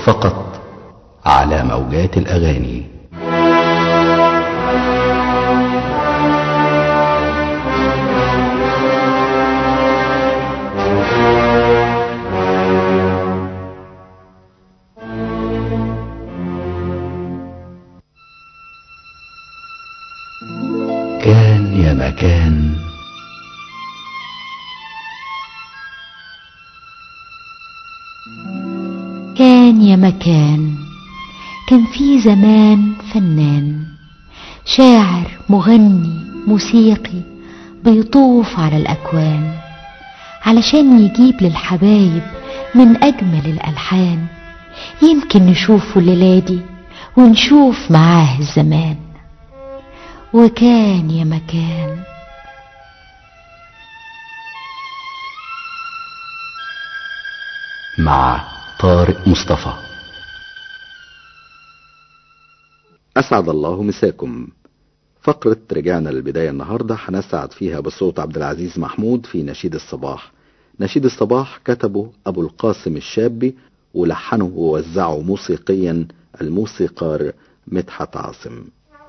فقط على موجات الأغاني كان يا مكان كان يا مكان كان في زمان فنان شاعر مغني موسيقي بيطوف على الأكوان علشان يجيب للحبايب من أجمل الألحان يمكن نشوفه الليلة دي ونشوف معاه الزمان وكان يا مكان مع طارق مصطفى أسعد الله مساكم فقرة رجعنا للبداية النهاردة هنسعد فيها بصوت عبد العزيز محمود في نشيد الصباح نشيد الصباح كتبه أبو القاسم الشابي ولحنه ووزعه موسيقيا الموسيقار مدحت عاصم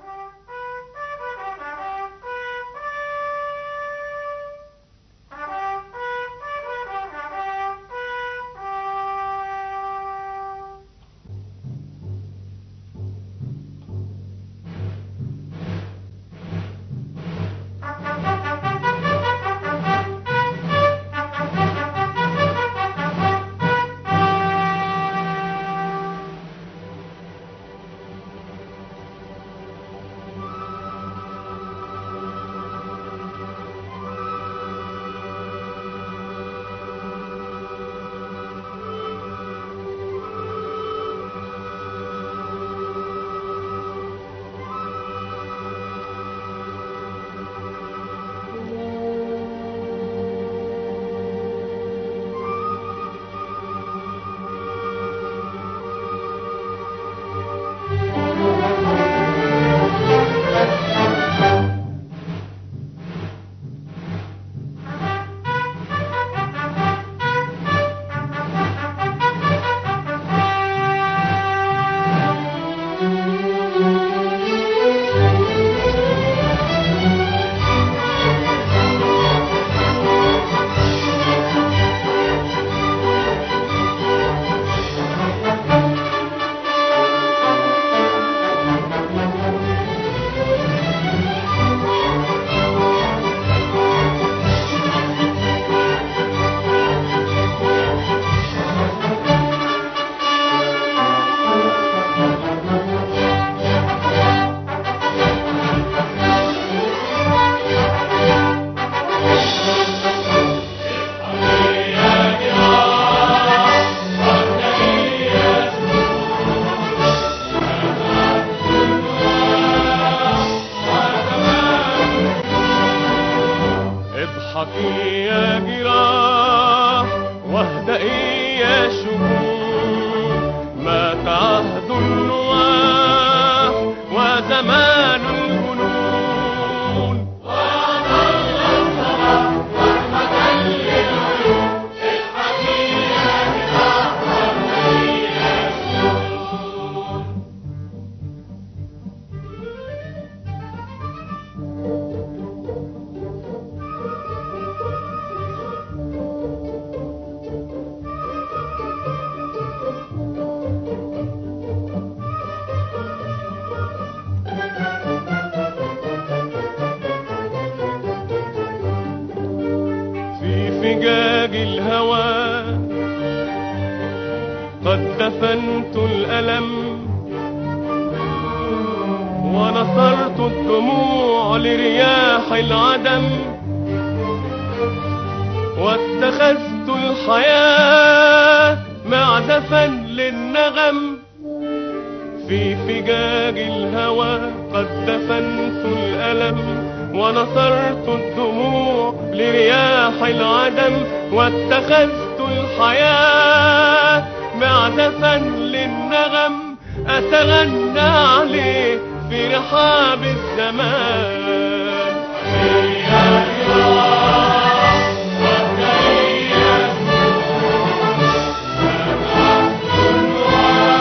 اضحكي يا جراح واهدئي يا شهور مات عهد النواح وزمان الجنون في فجاج الهوى قد دفنت الألم ونصرت الدموع لرياح العدم واتخذت الحياة معزفا للنغم في فجاج الهوى قد دفنت الألم ونصرت الدموع لرياح العدم واتخذت الحياة معزفا للنغم أتغنى عليه في رحاب الزمان يا الله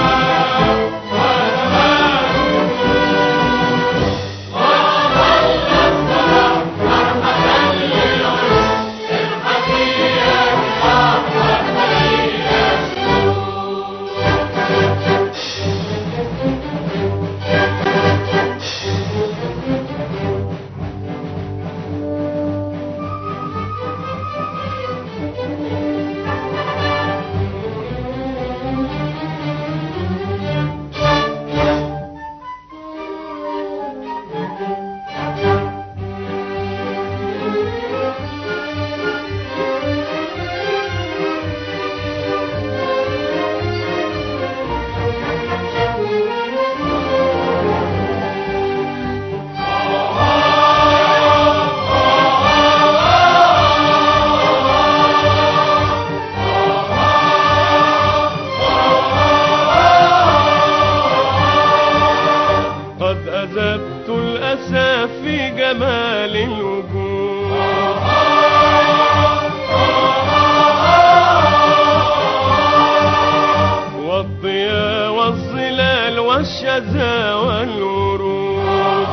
والشذا والورود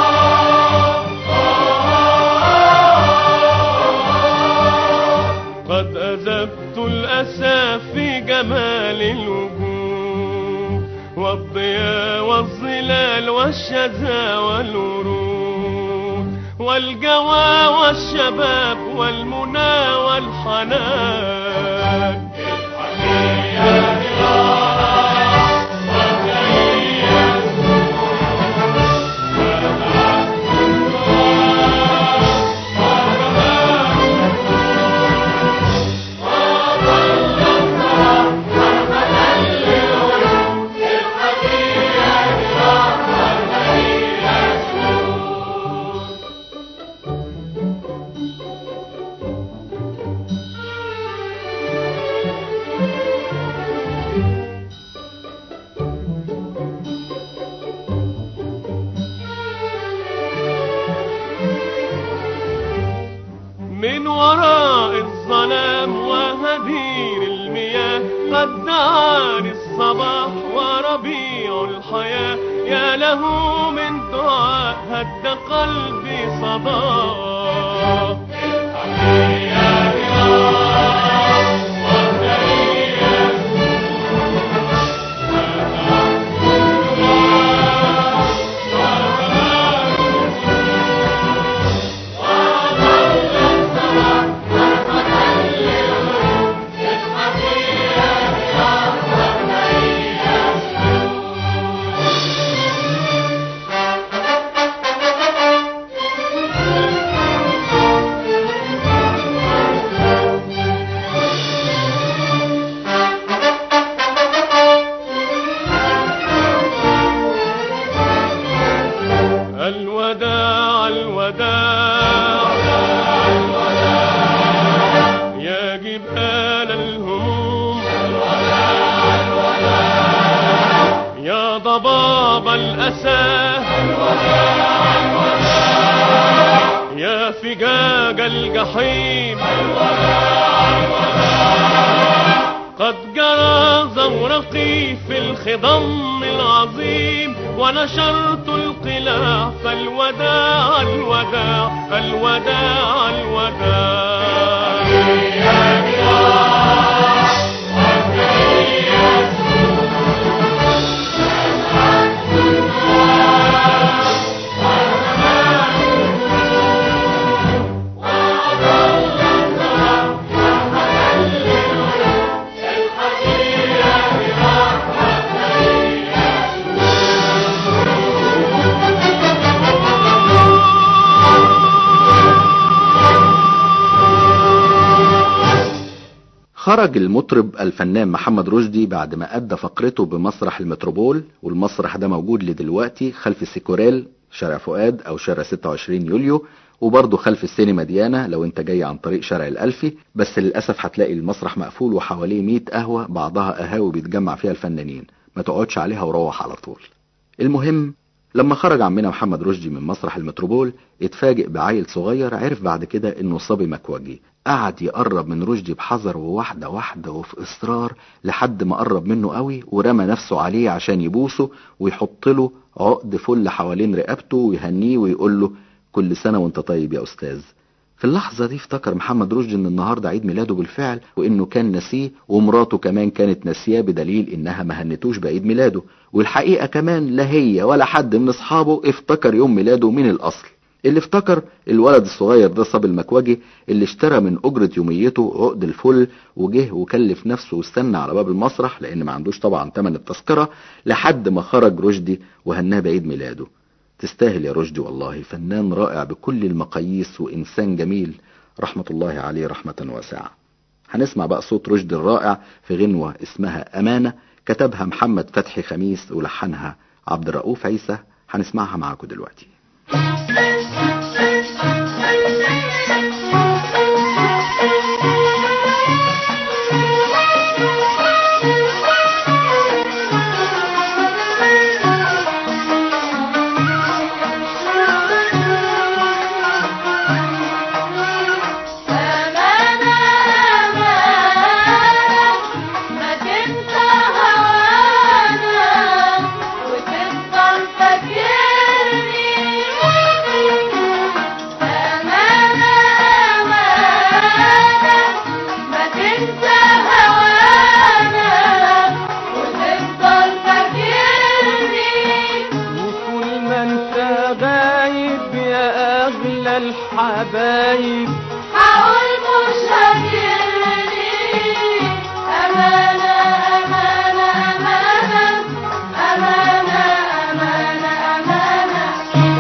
قد أذبت الأسى في جمال الوجود والضياء والظلال والشذا والورود والجوى والشباب والمنى والحنان من وراء الظلام وهدير المياه قد دعاني الصباح وربيع الحياة يا له من دعاء هد قلبي صداه الوداع الوداع يا جبال الهموم يا ضباب الأسى يا فجاج الجحيم قد جرى زورقي في الخضم العظيم ونشرت القلاع فالوداع الوداع الوداع الوداع خرج المطرب الفنان محمد رشدي بعد ما أدى فقرته بمسرح المتروبول والمسرح ده موجود لدلوقتي خلف السيكوريل شارع فؤاد أو شارع 26 يوليو وبرضه خلف السينما ديانا لو انت جاي عن طريق شارع الألفي بس للأسف هتلاقي المسرح مقفول وحواليه 100 قهوة بعضها قهاوي بيتجمع فيها الفنانين ما تقعدش عليها وروح على طول المهم لما خرج عمنا محمد رشدي من مسرح المتروبول اتفاجئ بعيل صغير عرف بعد كده انه صبي مكوجي قعد يقرب من رشدي بحذر وواحدة واحدة وفي إصرار لحد ما قرب منه قوي ورمى نفسه عليه عشان يبوسه ويحط له عقد فل حوالين رقبته ويهنيه ويقول له كل سنة وانت طيب يا أستاذ في اللحظة دي افتكر محمد رشدي ان النهاردة عيد ميلاده بالفعل وانه كان نسيه ومراته كمان كانت ناسياه بدليل انها ما هنتوش بعيد ميلاده والحقيقة كمان لا هي ولا حد من اصحابه افتكر يوم ميلاده من الاصل اللي افتكر الولد الصغير ده صاب المكوجي اللي اشترى من أجرة يوميته عقد الفل وجه وكلف نفسه واستنى على باب المسرح لأن ما عندوش طبعا تمن التذكرة لحد ما خرج رشدي وهناه بعيد ميلاده تستاهل يا رشدي والله فنان رائع بكل المقاييس وإنسان جميل رحمة الله عليه رحمة واسعة هنسمع بقى صوت رشدي الرائع في غنوة اسمها أمانة كتبها محمد فتحي خميس ولحنها عبد الرؤوف عيسى هنسمعها معاكم دلوقتي أمانة أمانة ما تنسى هوانا الحبايب حاول مش هترمي أمانة أمانة أمانة أمانة أمانة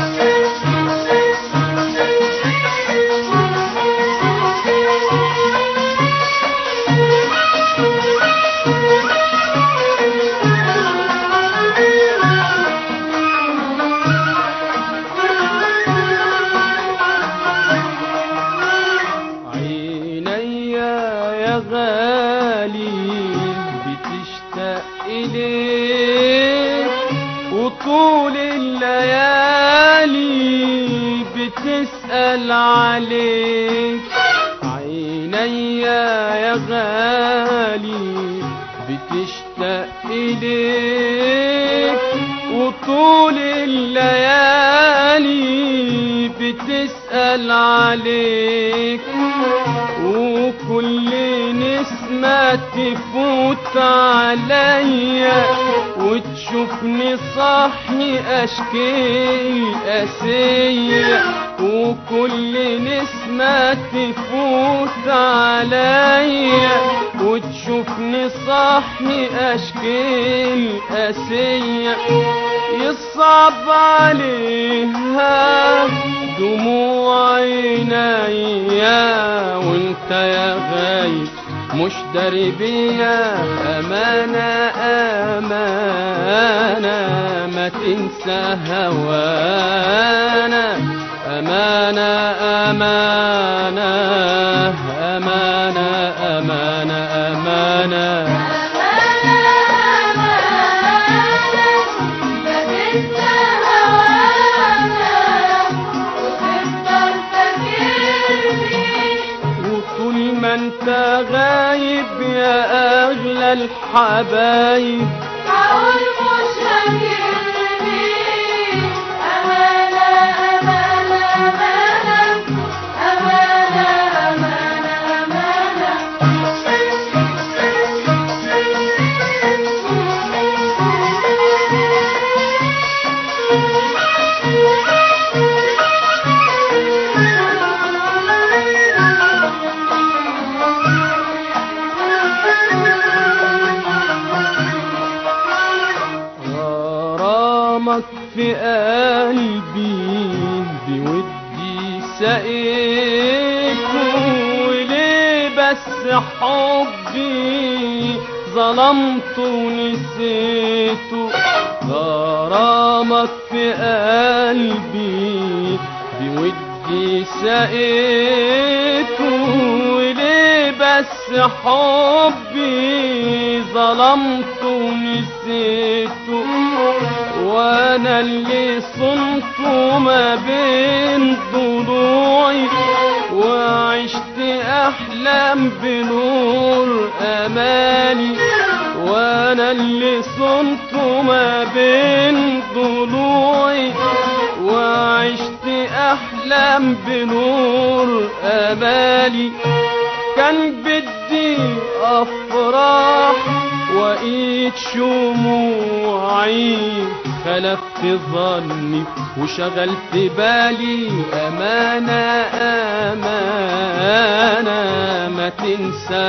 عيني يا غالي بتشتاق إليك وطول الليالي بتسأل عليك عيني يا غالي بتشتاق إليك وطول الليالي بتسأل عليك وكل نسمة تفوت عليا وتشوفني صاحي أشكي أسية وكل نسمة تفوت عليا وتشوفني صاحي أشكي أسية يصعب عليها دموع عينيا وانت يا غايب مش داري بيا أمانة أمانة ما تنسى هوانا أمانة أمانة أمانة أمانة أمانة وطول ما انت غايب يا أغلى الحبايب غرامك في قلبي بودي سقيت وليه بس حبي ظلمت ونسيته غرامك في قلبي بودي سقيت وليه بس حبي ظلمت ونسيته وانا اللي صنته ما بين ضلوعي وعشت احلام بنور امالي وانا اللي صنته ما بين ضلوعي وعشت احلام بنور امالي كان بدي افراح وايد شموعي خلفت ظني وشغلت بالي أمانة أمانة ما تنسى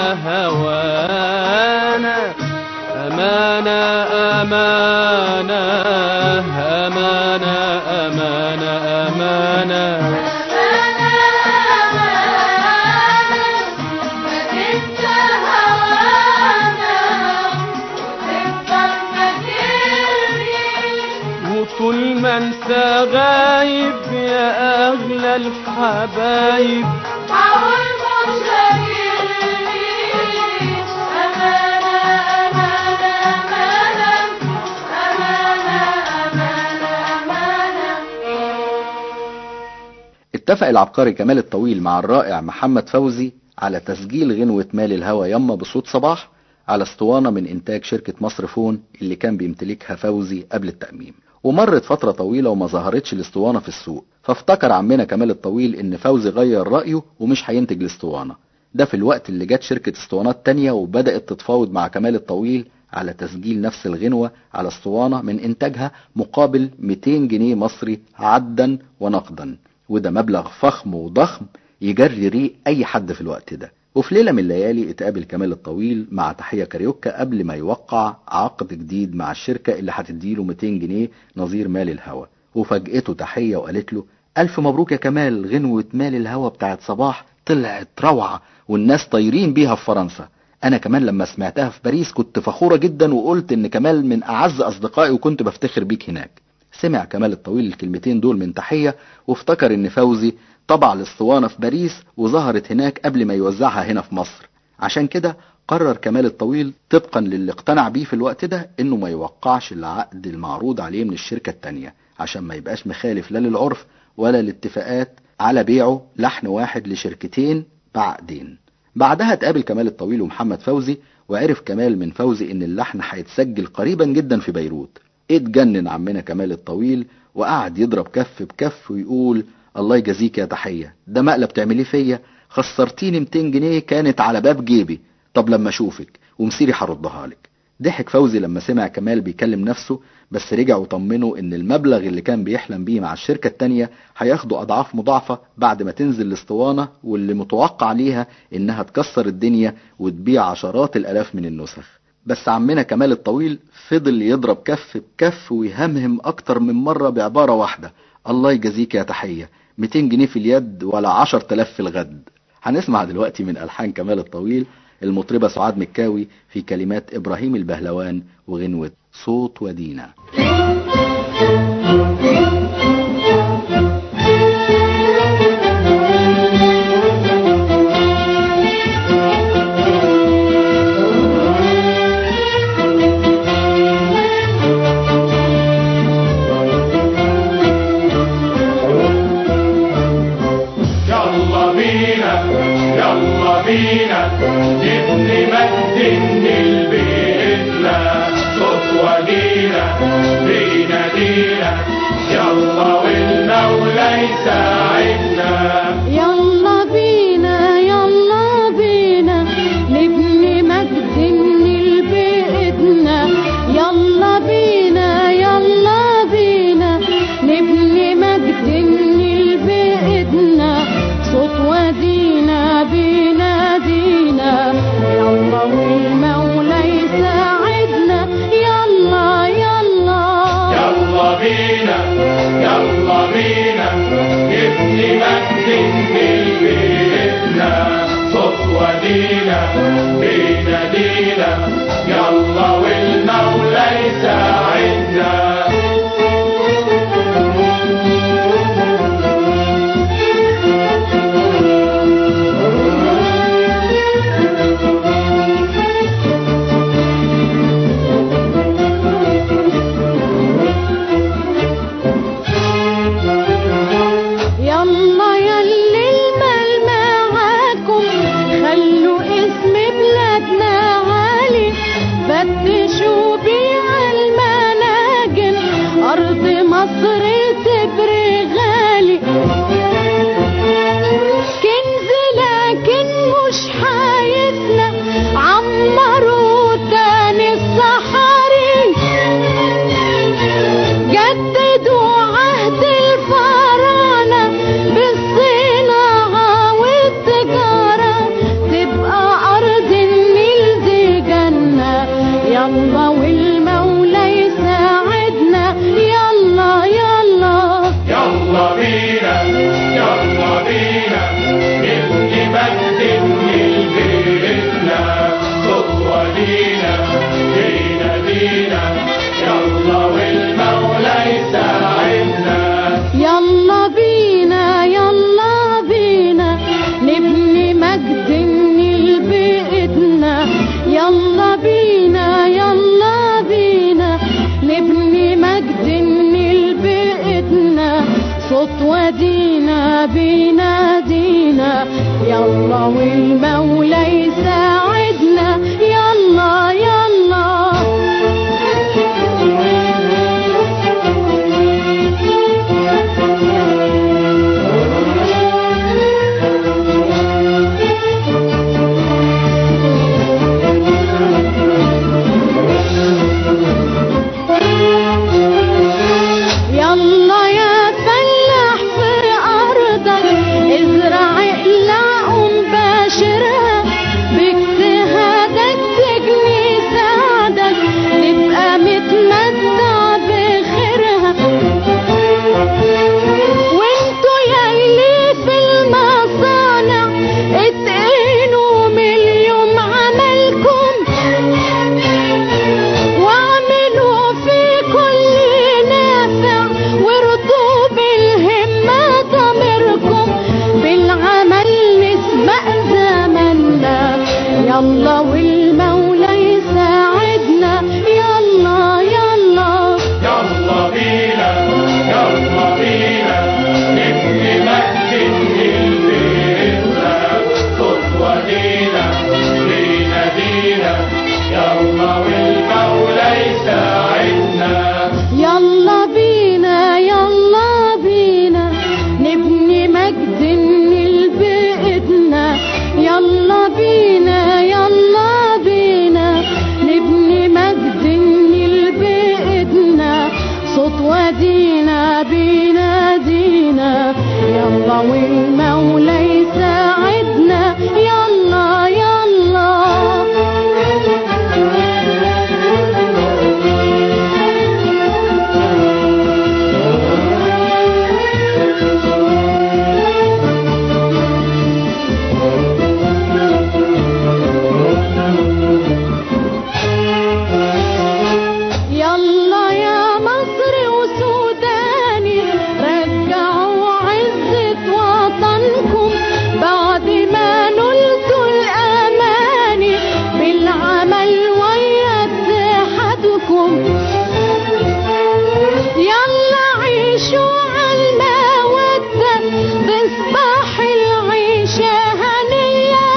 هوانا أمانة أمانة أمانة أمانة أمانة وطول ما انت غايب يا اغلى الحبايب حاول مش هترمي أمانة أمانة أمانة أمانة أمانة أمانة اتفق العبقري كمال الطويل مع الرائع محمد فوزي على تسجيل غنوة مال الهوى يما بصوت صباح على اسطوانة من إنتاج شركة مصر فون اللي كان بيمتلكها فوزي قبل التأميم ومرت فترة طويلة وما ظهرتش الاسطوانة في السوق فافتكر عمنا كمال الطويل إن فوزي غير رأيه ومش هينتج الاسطوانة ده في الوقت اللي جت شركة اسطوانات تانية وبدأت تتفاوض مع كمال الطويل على تسجيل نفس الغنوة على اسطوانة من إنتاجها مقابل 200 جنيه مصري عدا ونقدا وده مبلغ فخم وضخم يجري ريق أي حد في الوقت ده وفي ليلة من الليالي اتقابل كمال الطويل مع تحية كاريوكا قبل ما يوقع عقد جديد مع الشركة اللي هتديله 200 جنيه نظير مال الهوى وفاجئته تحية وقالت له ألف مبروك يا كمال غنوة مال الهوى بتاعت صباح طلعت روعة والناس طايرين بيها في فرنسا أنا كمان لما سمعتها في باريس كنت فخورة جدا وقلت إن كمال من أعز أصدقائي وكنت بفتخر بيك هناك سمع كمال الطويل الكلمتين دول من تحية وافتكر إن فوزي طبع الاسطوانة في باريس وظهرت هناك قبل ما يوزعها هنا في مصر عشان كده قرر كمال الطويل طبقا للي اقتنع بيه في الوقت ده انه ما يوقعش العقد المعروض عليه من الشركة التانية عشان ما يبقاش مخالف لا للعرف ولا الاتفاقات على بيعه لحن واحد لشركتين بعقدين بعدها اتقابل كمال الطويل ومحمد فوزي وعرف كمال من فوزي ان اللحن هيتسجل قريبا جدا في بيروت اتجنن عمنا كمال الطويل وقعد يضرب كف بكف ويقول الله يجازيك يا تحية ده مقلب تعمليه فيا خسرتيني 200 جنيه كانت على باب جيبي طب لما اشوفك ومسيري هردها لك ضحك فوزي لما سمع كمال بيكلم نفسه بس رجع وطمنه ان المبلغ اللي كان بيحلم بيه مع الشركة التانية هياخده اضعاف مضاعفة بعد ما تنزل الاسطوانة واللي متوقع ليها انها تكسر الدنيا وتبيع عشرات الالاف من النسخ بس عمنا كمال الطويل فضل يضرب كف بكف ويهمهم اكتر من مرة بعبارة واحدة الله يجازيك يا تحية 200 جنيه في اليد ولا 10000 في الغد هنسمع دلوقتي من ألحان كمال الطويل المطربة سعاد مكاوي في كلمات إبراهيم البهلوان وغنوة صوت ودينا يلا بينا يلا بينا نبني مجد البيتنا صوت ودينا بينا دينا يلا والمولى يساعدنا يلا بينا يلا بينا نبني مجد لبيتنا يلا بينا يلا بينا نبني مجد لبيتنا صوت ودينا بينا دينا يلا والمولى يساعدنا يلا يلا يلا بينا يلا بينا نبني مجد بيتنا صوت ودينا بينا دينا يلا والمولى يساعدنا يلا يلي المال معاكم خلوا اسم بلادنا عالي فتشوا بيها المناجم أرض مصر تبري غالي كنز لكن مش حياتنا عمروا تاني الصحاري جددوا عهد الفراعنة بالصناعة والتجارة تبقى أرض النيل دي جنة يلا والمولى يساعدنا يلا يلا يلا بينا يلا بينا نبني مجد لبيتنا صوت ودينا دينا دينا يلا والمولى يساعدنا يلا بينا يلا بينا نبني مجد لبيتنا يلا بينا يلا بينا نبني مجد لبيتنا صوت ودينا بينا دينا يلا والمولى يساعدنا يلا يلا يلا يا فلاح في وادينا بينادينا يلا والمولى يساعدنا يلا يلا يلا يا مصر وسوداني رجعوا عزة وطنكم بعد ما نلتوا الأماني بالعمل ويا اتحادكم يلا عيشوا عالمودة بصباح العيشة هنية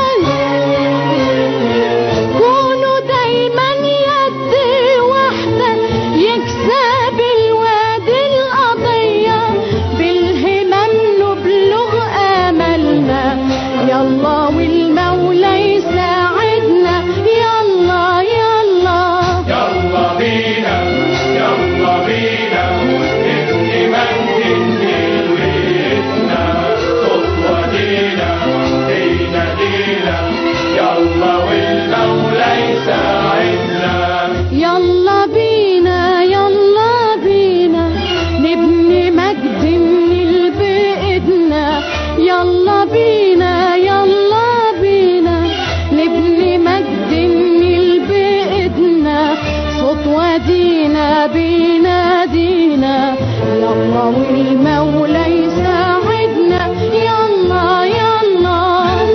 كونوا دايما يد واحدة يكسب الوادي القضية بالهمم نبلغ آملنا يلا والمولى يساعدنا يلا يلا يلا بينا يلا بينا نبني منزل ويتنا خطوة دينا دينا دينا يلا والمولى يساعدنا يلا بينا يلا بينا نبني مجد من بإيدنا يلا بينا يلا بينا نبني مجد من بإيدنا صوت وادينا بينادينا يلا والمولى يساعدنا يلا يلا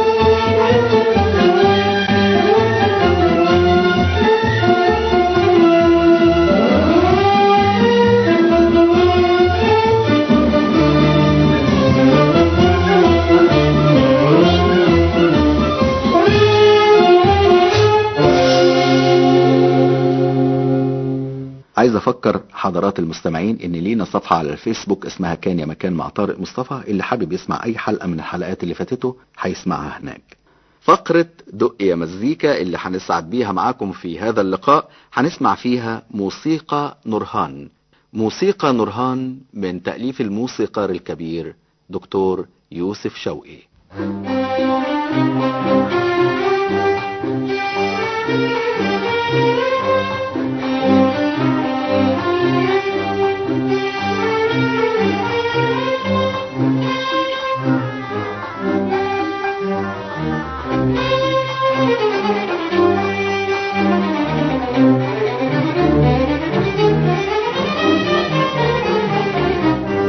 عايز افكر حضرات المستمعين ان لينا صفحة على الفيسبوك اسمها كان يا مكان مع طارق مصطفى اللي حابب يسمع اي حلقة من الحلقات اللي فاتته هيسمعها هناك فقرة دق يا مزيكا اللي هنسعد بيها معاكم في هذا اللقاء هنسمع فيها موسيقى نورهان موسيقى نورهان من تأليف الموسيقار الكبير دكتور يوسف شوقي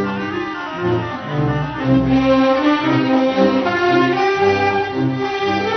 يلا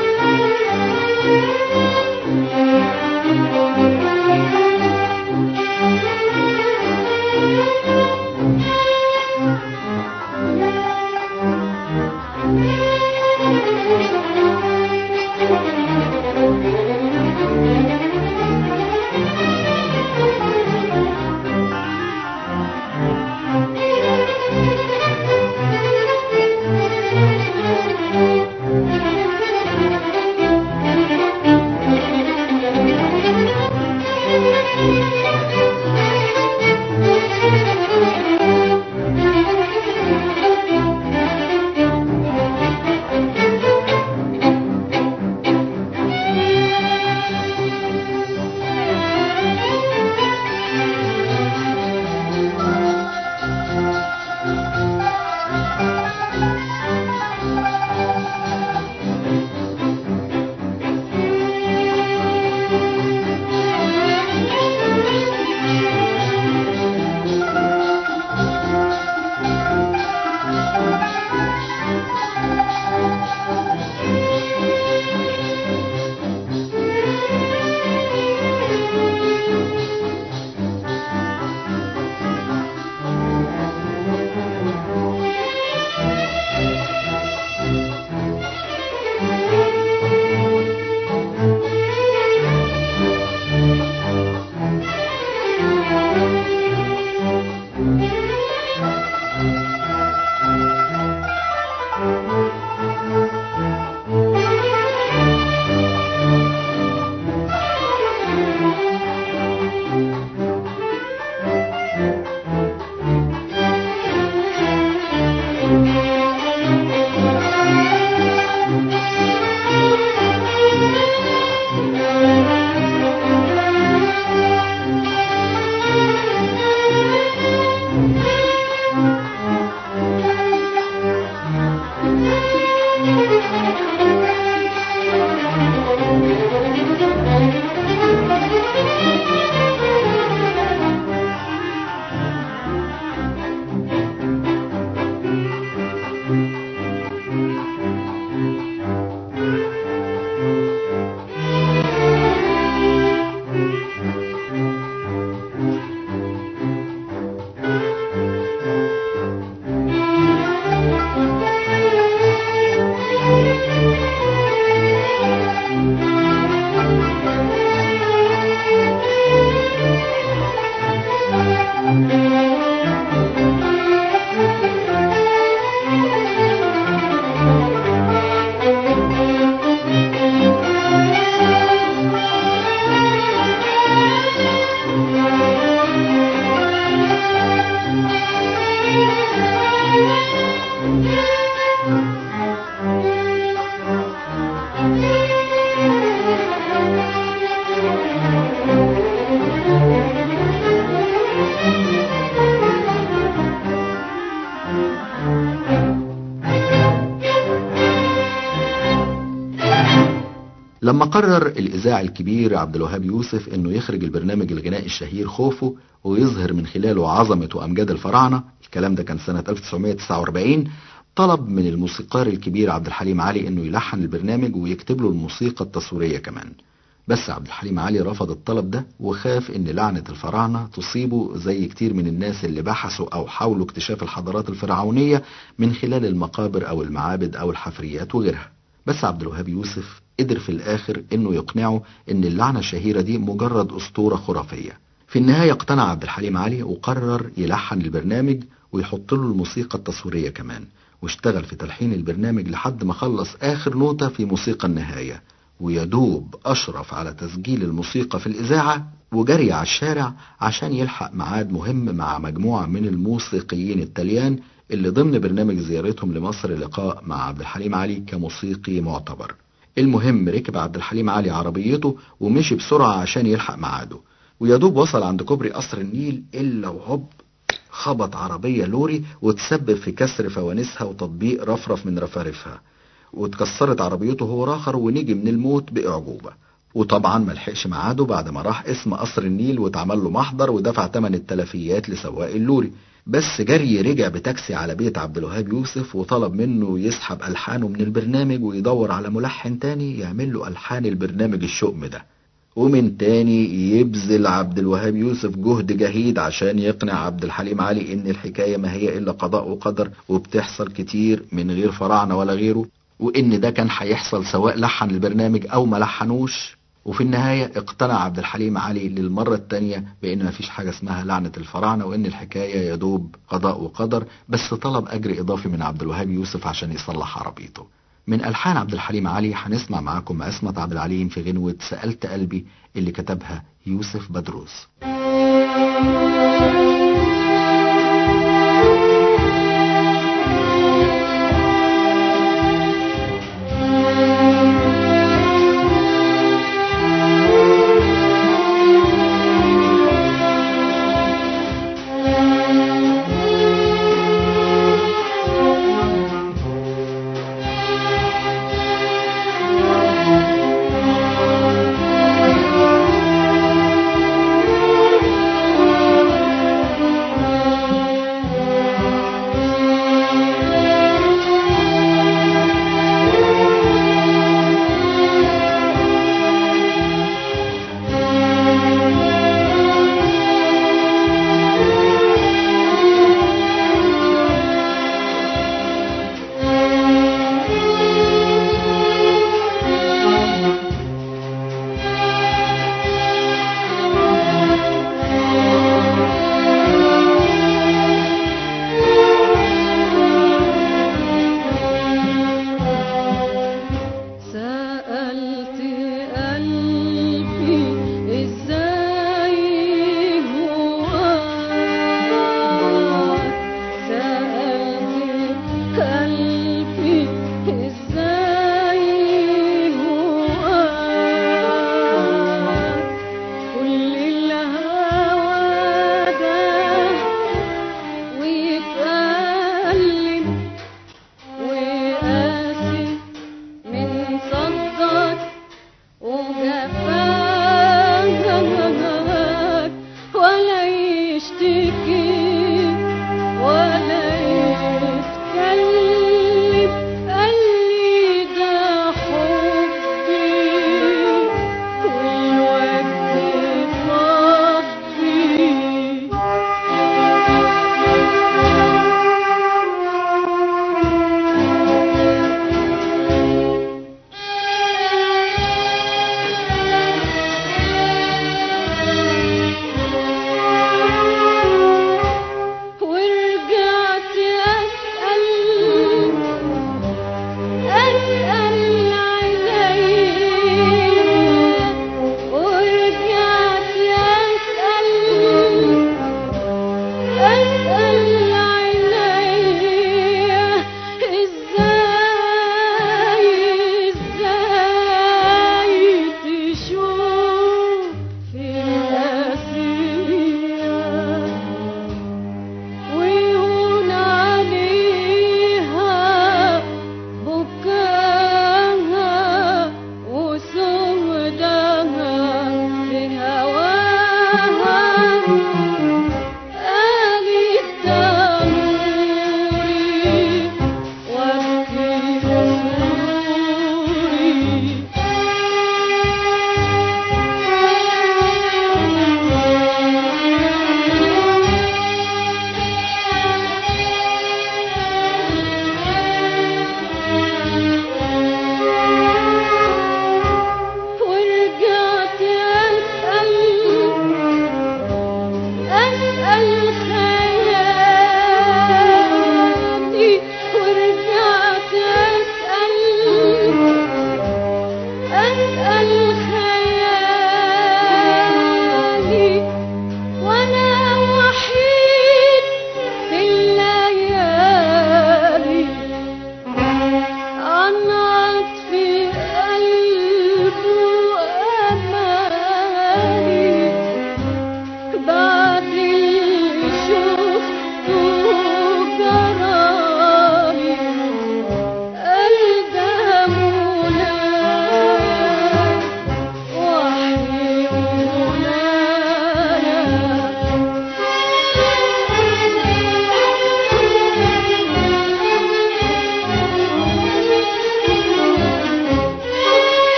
لما قرر الإذاعي الكبير عبد الوهاب يوسف إنه يخرج البرنامج الغنائي الشهير خوفه ويظهر من خلاله عظمة وأمجاد الفراعنة الكلام ده كان سنة 1949 طلب من الموسيقار الكبير عبد الحليم علي إنه يلحن البرنامج ويكتب له الموسيقى التصويرية كمان بس عبد الحليم علي رفض الطلب ده وخاف ان لعنة الفراعنة تصيبه زي كتير من الناس اللي بحثوا او حاولوا اكتشاف الحضارات الفرعونية من خلال المقابر او المعابد او الحفريات وغيرها بس عبد الوهاب يوسف قدر في الاخر انه يقنعه ان اللعنة الشهيرة دي مجرد اسطورة خرافية في النهاية اقتنع عبد الحليم علي وقرر يلحن البرنامج ويحط له الموسيقى التصويرية كمان واشتغل في تلحين البرنامج لحد ما خلص اخر نوتة في موسيقى النهاية ويدوب أشرف على تسجيل الموسيقى في الإذاعة وجري على الشارع عشان يلحق ميعاد مهم مع مجموعة من الموسيقيين التليان اللي ضمن برنامج زيارتهم لمصر لقاء مع عبد الحليم علي كموسيقي معتبر المهم ركب عبد الحليم علي عربيته ومشي بسرعة عشان يلحق ميعاده ويدوب وصل عند كوبري قصر النيل إلا وهوب خبط عربية لوري وتسبب في كسر فوانيسها وتطبيق رفرف من رفارفها واتكسرت عربيته هو راخر ونجي من الموت بإعجوبة وطبعا ما لحقش ميعاده بعد ما راح اسم قصر النيل واتعمل له محضر ودفع ثمن التلفيات لسواق اللوري بس جري رجع بتاكسي على بيت عبد الوهاب يوسف وطلب منه يسحب ألحانه من البرنامج ويدور على ملحن تاني يعمل له ألحان البرنامج الشؤم ده ومن تاني يبذل عبد الوهاب يوسف جهد جهيد عشان يقنع عبد الحليم علي ان الحكاية ما هي الا قضاء وقدر وبتحصل كتير من غير فراعنة ولا غيره وان ده كان هيحصل سواء لحن البرنامج او ما لحنوش وفي النهاية اقتنع عبد الحليم علي للمرة التانية بان مفيش حاجة اسمها لعنة الفراعنة وان الحكاية يدوب قضاء وقدر بس طلب اجر اضافي من عبد الوهاب يوسف عشان يصلح عربيته من ألحان عبد الحليم علي هنسمع معاكم عصمت عبد العليم في غنوة سألت قلبي اللي كتبها يوسف بدروس سألت قلبي ازاي هو سألت قلبي ازاي هو كل الهوى ده ويتألم وقاسي من صدك وجفاك ولا يشتكي ولا يتكلم قال لي ده حبي والوقت صفي ورجعت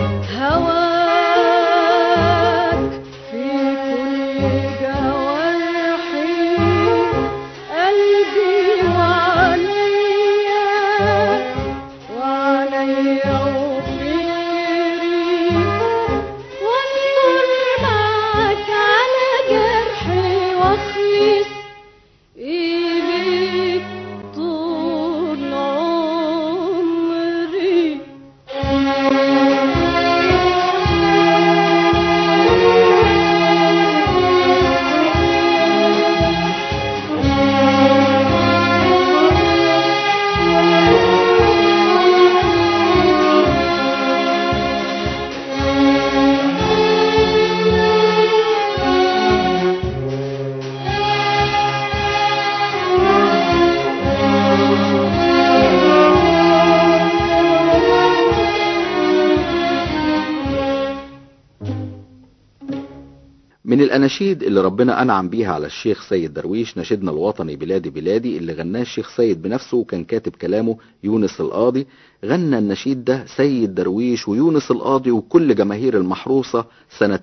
هواك في كل جوارحي قلبي وعليا وعليا وفكري واصبر معك على جرحي واخلص إليك طول عمري من الأناشيد اللي ربنا أنعم بيها على الشيخ سيد درويش نشيدنا الوطني بلادي بلادي اللي غناه الشيخ سيد بنفسه وكان كاتب كلامه يونس القاضي غنى النشيد ده سيد درويش ويونس القاضي وكل جماهير المحروسة سنة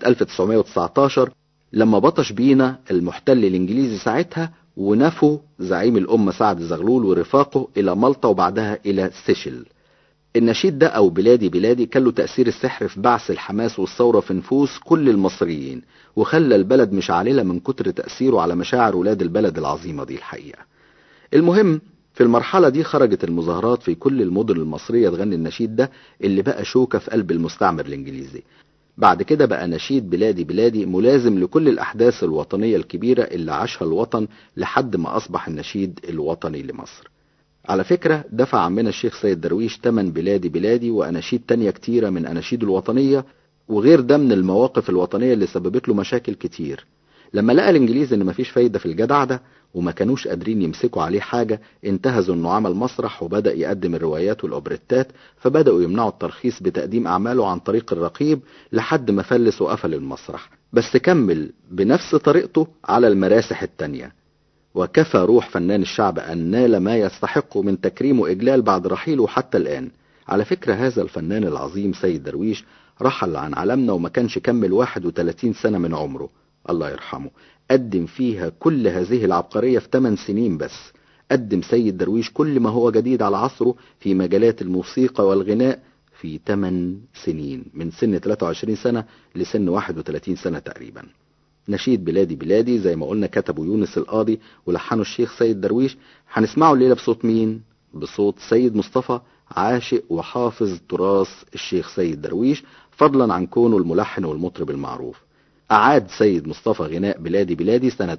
1919 لما بطش بينا المحتل الإنجليزي ساعتها ونفوا زعيم الأمة سعد زغلول ورفاقه إلى مالطا وبعدها إلى سيشل النشيد ده أو بلادي بلادي كان له تأثير السحر في بعث الحماس والثورة في نفوس كل المصريين وخلى البلد مشعللة من كتر تأثيره على مشاعر ولاد البلد العظيمة دي الحقيقة المهم في المرحلة دي خرجت المظاهرات في كل المدن المصرية تغني النشيد ده اللي بقى شوكة في قلب المستعمر الإنجليزي بعد كده بقى نشيد بلادي بلادي ملازم لكل الأحداث الوطنية الكبيرة اللي عاشها الوطن لحد ما أصبح النشيد الوطني لمصر على فكرة دفع عمنا الشيخ سيد درويش تمن بلادي بلادي وأناشيد تانية كتيرة من أناشيد الوطنية وغير ده من المواقف الوطنية اللي سببت له مشاكل كتير لما لقى الإنجليز إن مفيش فايدة في الجدع ده وما كانوش قادرين يمسكوا عليه حاجة انتهزوا إنه عمل مسرح وبدأ يقدم الروايات والأوبريتات فبدأوا يمنعوا الترخيص بتقديم أعماله عن طريق الرقيب لحد ما فلس وقفل المسرح بس كمل بنفس طريقته على المراسح التانية وكفى روح فنان الشعب أن نال ما يستحق من تكريم وإجلال بعد رحيله حتى الآن على فكرة هذا الفنان العظيم سيد درويش رحل عن عالمنا وما كانش كمل 31 سنة من عمره الله يرحمه قدم فيها كل هذه العبقرية في 8 سنين بس قدم سيد درويش كل ما هو جديد على عصره في مجالات الموسيقى والغناء في 8 سنين من سن 23 سنة لسن 31 سنة تقريبا نشيد بلادي بلادي زي ما قلنا كتبه يونس القاضي ولحنه الشيخ سيد درويش هنسمعه الليلة بصوت مين بصوت سيد مصطفى عاشق وحافظ تراث الشيخ سيد درويش فضلا عن كونه الملحن والمطرب المعروف أعاد سيد مصطفى غناء بلادي بلادي سنة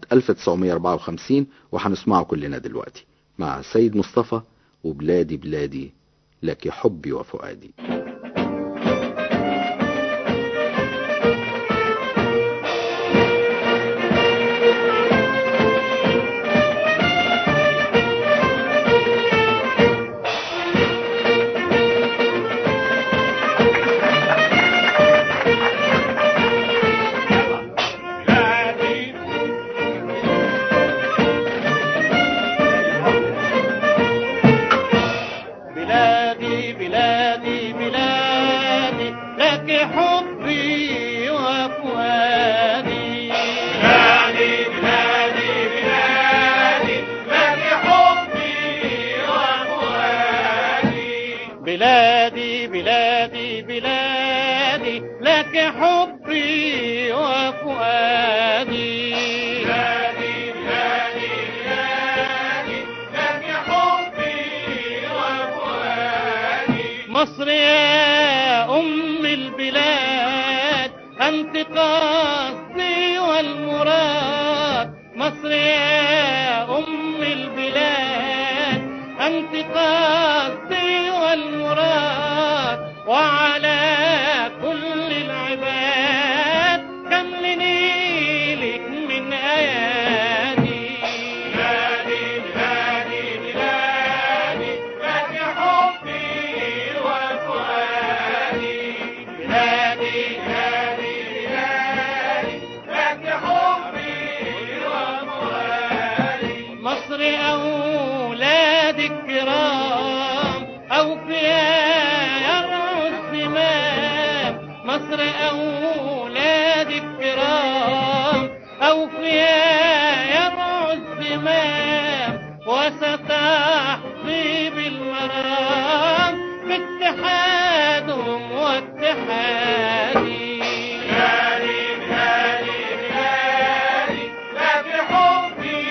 1954 وهنسمعه كلنا دلوقتي مع سيد مصطفى وبلادي بلادي لك حبي وفؤادي بلادي بلادي بلادي لك حبي وفؤادي بلادي بلادي بلادي لك حبي وفؤادي بلادي بلادي بلادي لك حبي وفؤادي بلادي بلادي بلادي لك حبي وفؤادي مصر يا أم البلاد أنت قصدي والمراد مصر يا أم البلاد أنت قصدي والمراد وعلى كل العباد كم لنيلك من أيادي بلادي بلادي بلادي لك حبي وفؤادي بلادي بلادي بلادي لك حبي وفؤادي مصر أولاد الكرام أوفياء يرعوا الزمام مصر أولاد الكرام أوفياء يرعوا الزمام وستحظي بالمرام باتحادهم واتحادي بلادي بلادي بلادي لك حبي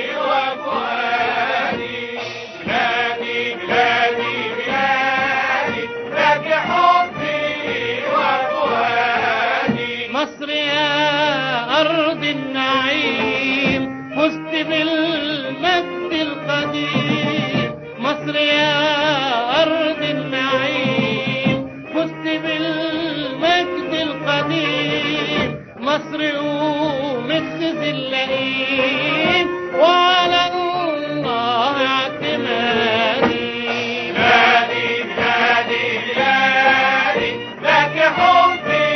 وفؤادي بلادي بلادي بلادي لك حبي وفؤادي مصر يا أرض النعيم فزت بالمجد القديم مصر يا أرض النعيم فزت بالمجد القديم مصر ومخز اللئيم وعلى الله اعتمادي بلادي بلادي بلادي لك حبي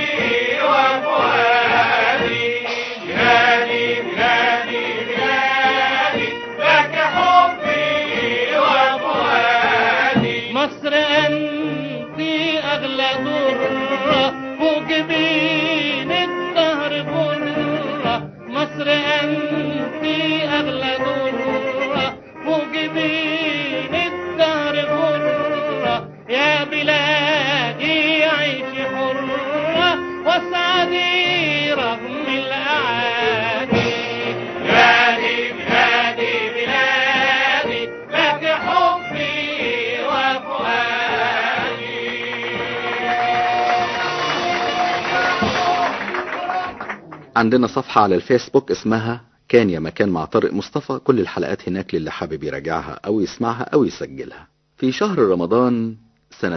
وفؤادي بلادي بلادي بلادي لك حبي وفؤادي مصر أنت أغلى درة فوق جبين الدهر برة مصر أنت أغلى درة فوق جبين الدهر برة يا بلادي عيشي حرة واسعدي رغم الأعادي بلادي بلادي بلادي لك حبي وفؤادي عندنا صفحة على الفيسبوك اسمها كان يا مكان مع طارق مصطفى كل الحلقات هناك للي حابب يراجعها أو يسمعها أو يسجلها في شهر رمضان سنة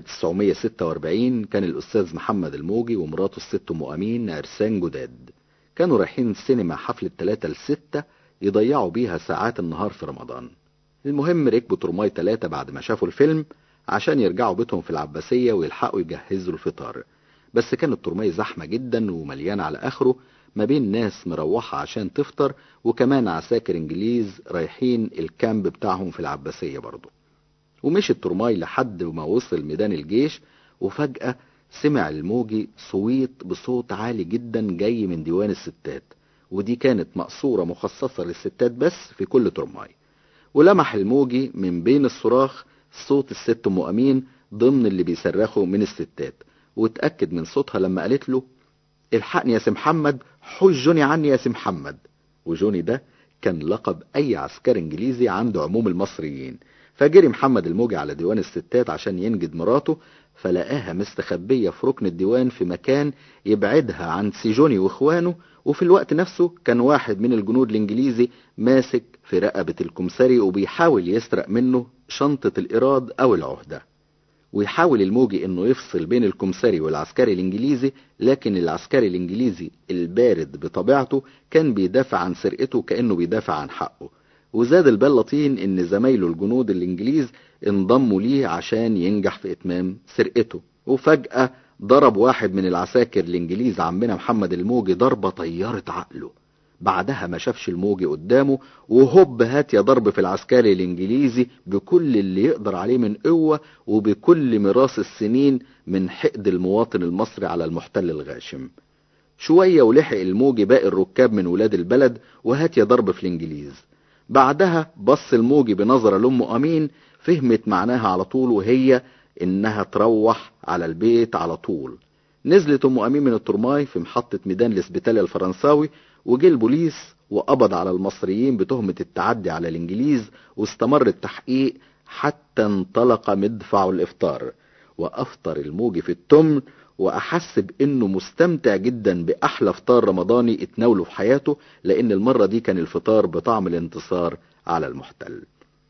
1946 كان الأستاذ محمد الموجي ومراته الست أم أمين عرسان جداد كانوا رايحين سينما حفلة 3 لستة يضيعوا بيها ساعات النهار في رمضان المهم ركبوا ترماي 3 بعد ما شافوا الفيلم عشان يرجعوا بيتهم في العباسية ويلحقوا يجهزوا الفطار بس كان الترماي زحمة جدا ومليان على آخره ما بين ناس مروحة عشان تفطر وكمان عساكر انجليز رايحين الكامب بتاعهم في العباسية برضو ومشي الترماي لحد ما وصل ميدان الجيش وفجأة سمع الموجي صويت بصوت عالي جدا جاي من ديوان الستات ودي كانت مقصورة مخصصة للستات بس في كل ترماي ولمح الموجي من بين الصراخ صوت الست ام امين ضمن اللي بيصرخوا من الستات واتأكد من صوتها لما قالت له الحقني يا سي محمد حوش جوني عني يا سي محمد وجوني ده كان لقب اي عسكري انجليزي عند عموم المصريين فجري محمد الموجي على ديوان الستات عشان ينجد مراته فلقاها مستخبية في ركن الديوان في مكان يبعدها عن سيجوني واخوانه وفي الوقت نفسه كان واحد من الجنود الانجليزي ماسك في رقبة الكمساري وبيحاول يسرق منه شنطة الإيراد أو العهدة ويحاول الموجي انه يفصل بين الكمساري والعسكري الانجليزي لكن العسكري الانجليزي البارد بطبيعته كان بيدافع عن سرقته كأنه بيدافع عن حقه وزاد البلاطين ان زمايله الجنود الانجليز انضموا ليه عشان ينجح في اتمام سرقته وفجأة ضرب واحد من العساكر الانجليز عمنا محمد الموجي ضربة طيرت عقله بعدها ما شافش الموجي قدامه وهوب هات يا ضرب في العسكري الانجليزي بكل اللي يقدر عليه من قوة وبكل ميراث السنين من حقد المواطن المصري على المحتل الغاشم شوية ولحق الموجي باقي الركاب من ولاد البلد وهات يا ضرب في الانجليز بعدها بص الموجي بنظرة لأم أمين فهمت معناها على طول وهي إنها تروح على البيت على طول نزلت أم أمين من الترماي في محطة ميدان الاسبيتاليا الفرنساوي وجه البوليس وقبض على المصريين بتهمة التعدي على الإنجليز واستمر التحقيق حتى انطلق مدفع الإفطار وأفطر الموجي في التمن وأحس بأنه مستمتع جدا بأحلى فطار رمضاني اتناوله في حياته لأن المرة دي كان الفطار بطعم الانتصار على المحتل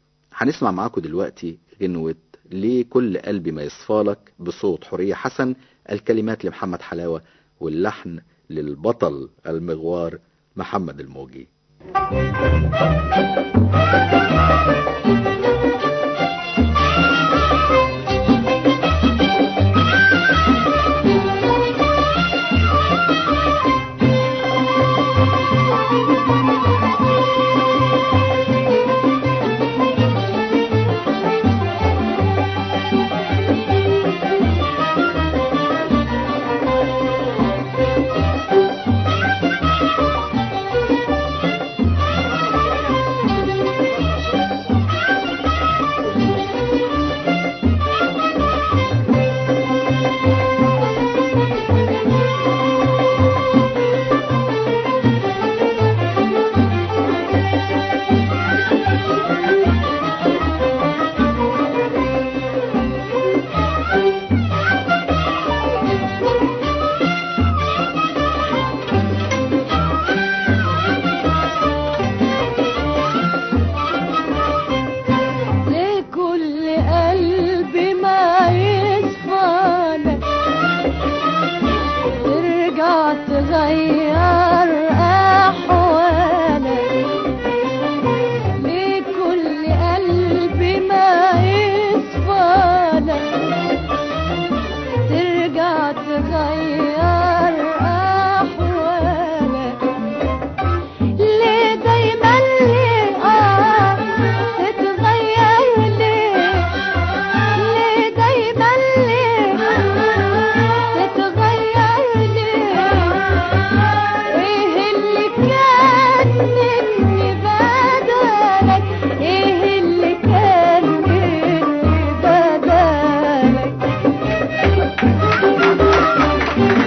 هنسمع معاكم دلوقتي غنوة ليه كل قلبي ما يصفالك بصوت حورية حسن الكلمات لمحمد حلاوة واللحن للبطل المغوار محمد الموجي تغير أحوالك ليه دايما ليه آه تتغير ليه ليه دايما ليه تتغير ليه ايه اللي كان مني بدلك ايه اللي كان مني بدلك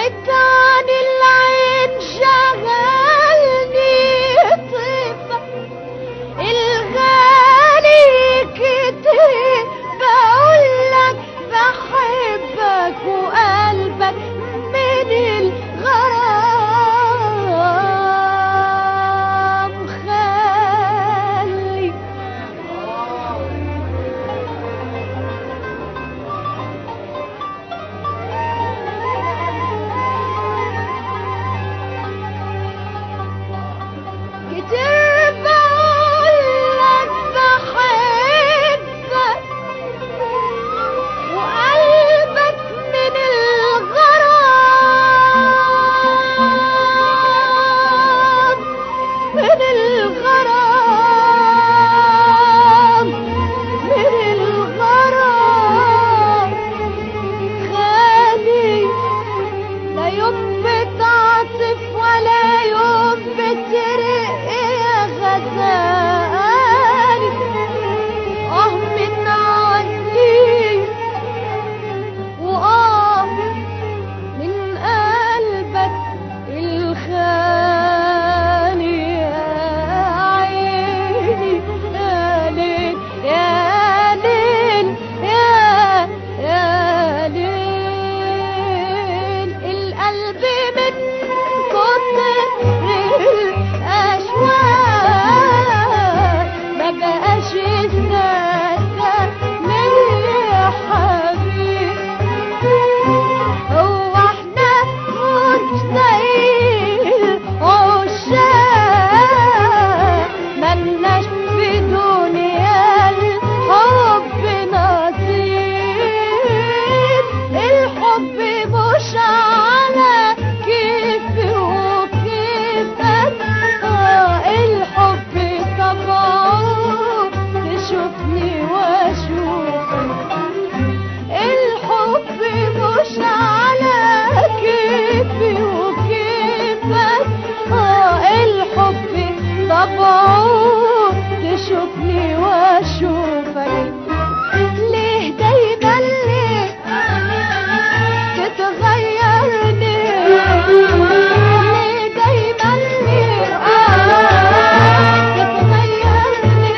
بعدت عن العين شغلني طيبة الغالي كتير بقولك بحبك وقلبك من الغرام خلي كتير بقولك بحبك وقلبك من الغرام من الغرام من الغرام خالي لا يوم بتعطف ولا يوم بترق يا غزالي اه من عني واه من قلبك الخالي يا عيني يا ليل يا ليل يا يا ليل القلب من كتر الأشواق ما بقاش يستنى يا حبيبي هو احنا مشتاقين عشاق ملناش في دنيا الحب نصيب الحب مش على كيف وكيفك آه الحب طبعه تشوفني واشوفك الحب مش على كيفي وكيفك اه الحب طبعه تشوفني واشوفك ليه دايما ليه تتغيرني ليه دايما ليه آه تتغيرني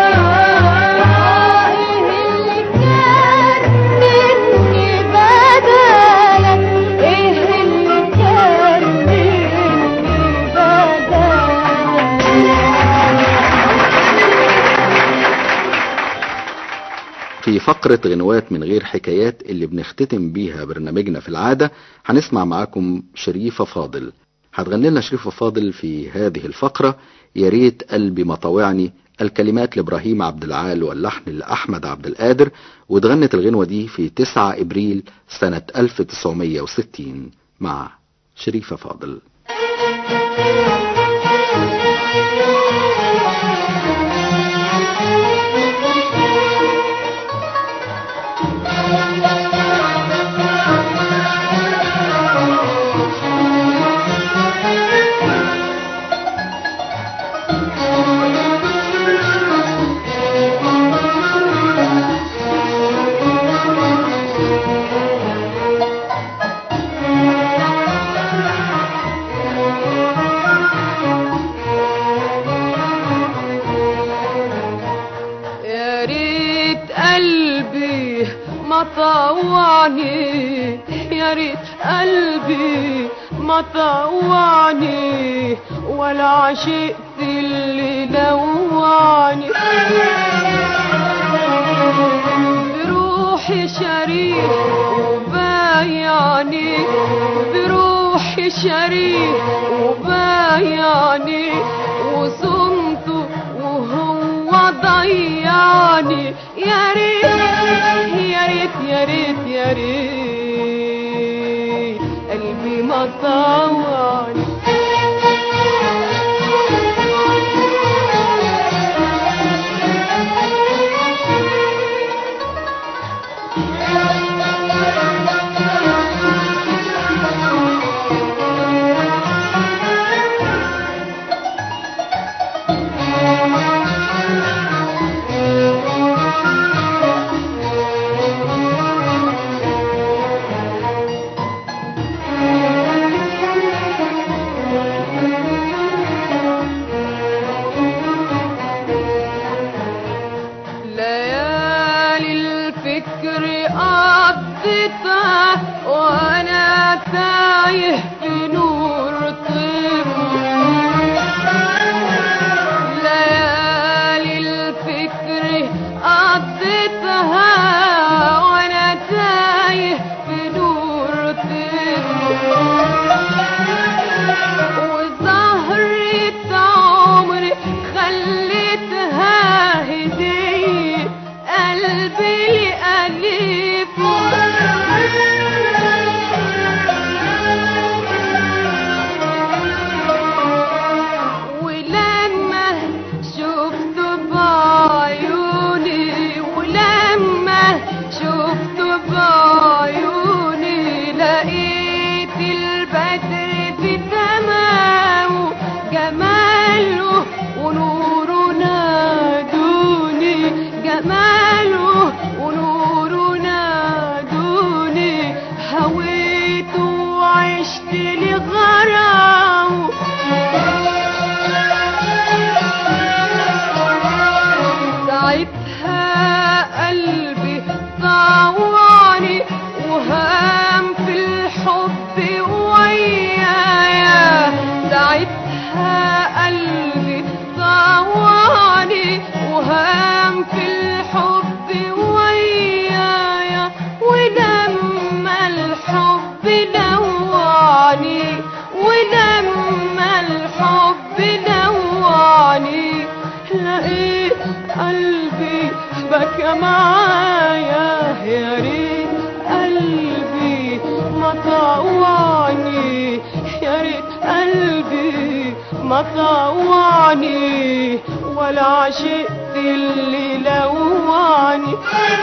آه ايه اللي كان مني بدلك ايه اللي كان مني بدلك في فقرة غنوات من غير حكايات اللي بنختتم بيها برنامجنا في العادة هنسمع معاكم شريفة فاضل هتغني لنا شريفة فاضل في هذه الفقرة يا ريت قلبي ما طاوعني الكلمات لإبراهيم عبد العال واللحن لأحمد عبد القادر واتغنت الغنوة دي في 9 إبريل سنة 1960 مع شريفة فاضل يا ريت قلبي ما طوعني يا ريت قلبي ما طوعني ولا عشقت اللي لوعني بروحي شريك وبايعني بروحي شريك وبايعني وصمته وهو ضيعني يا ريت يا ريت يا ريت يا ريت قلبي ما طوعني بدر في تمامه جماله ونوره نادوني جماله ونوره نادوني هويته وعشت لغرامه ساعتها قلبي طوعني وهام في الحب ويايا ساعتها قلبي طوعني وهام في الحب ويايا ولما الحب نوعني ولما الحب نوعني لقيت قلبي بكى معايا يا ريت قلبي ما طوعني يا ريت قلبي ما طوعني ولا عشقت اللي لوعني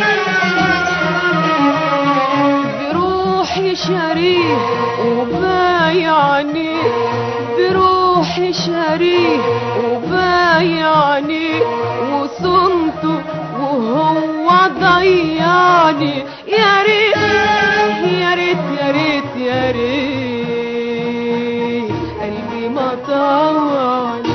بروحي شريه وبايعني بروحي شريه وبايعني وصنته وهو ضيعني يا ريت يا ريت يا ريت يا ريت قلبي ما طوعني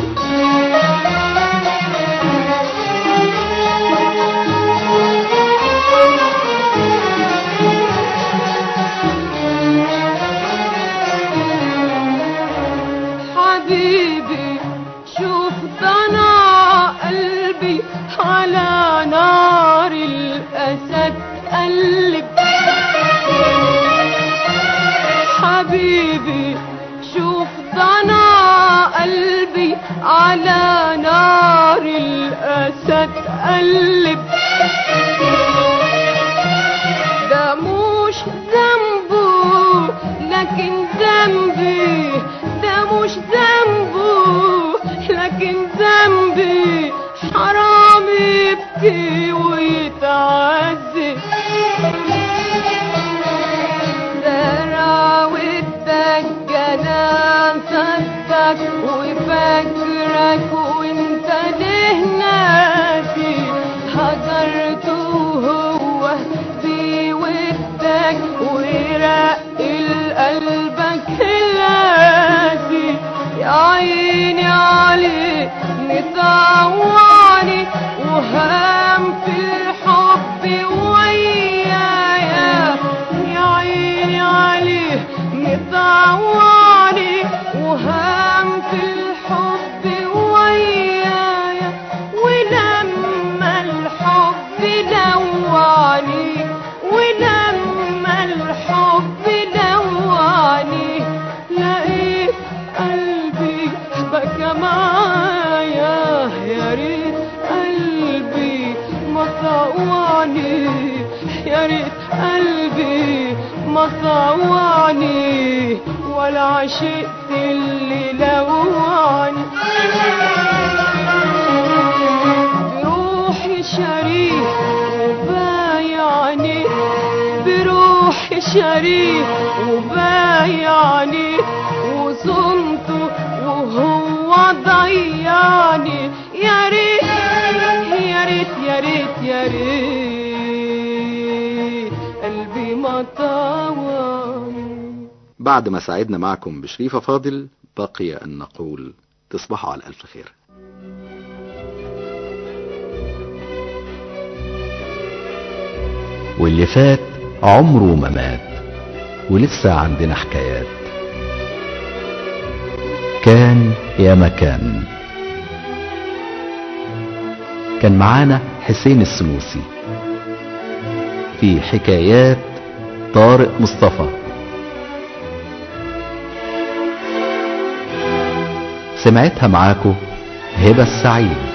حبيبي شوف ضنا قلبي على نار الأسد قلب حبيبي شوف ضنا قلبي على نار الأسد قلب ده مش ذنبه لكن ذنبي ده مش ذنبه لكن ذنبي حرام يبكي ويتعذب ده راودك جنان صدق وفكرك وانت ليه ناسي حضرته هو بودك ويرق قلبك لاسي يا عيني عليك مطوعني وهام في الحب ويايا يا عيني عليه مطوعني وهام في الحب ويايا ولما الحب لوعني ولما الحب لوعني لقيت قلبي بكى معايا يا ريت قلبي ما طوعني يا ريت قلبي ما طوعني ولا عشقت اللي لوعني بروحي شريك وبايعني بروحي شريك وبايعني وصنته وهو ضيعني يا ريت يا ريت يا ريت يا ريت قلبي ما طوعني بعد ما سعدنا معكم بشريفة فاضل بقي أن نقول تصبحوا على ألف خير واللي فات عمره ما مات ولسه عندنا حكايات كان يا مكان كان معانا حسين السنوسي في حكايات طارق مصطفى سمعتها معاكو هبة السعيد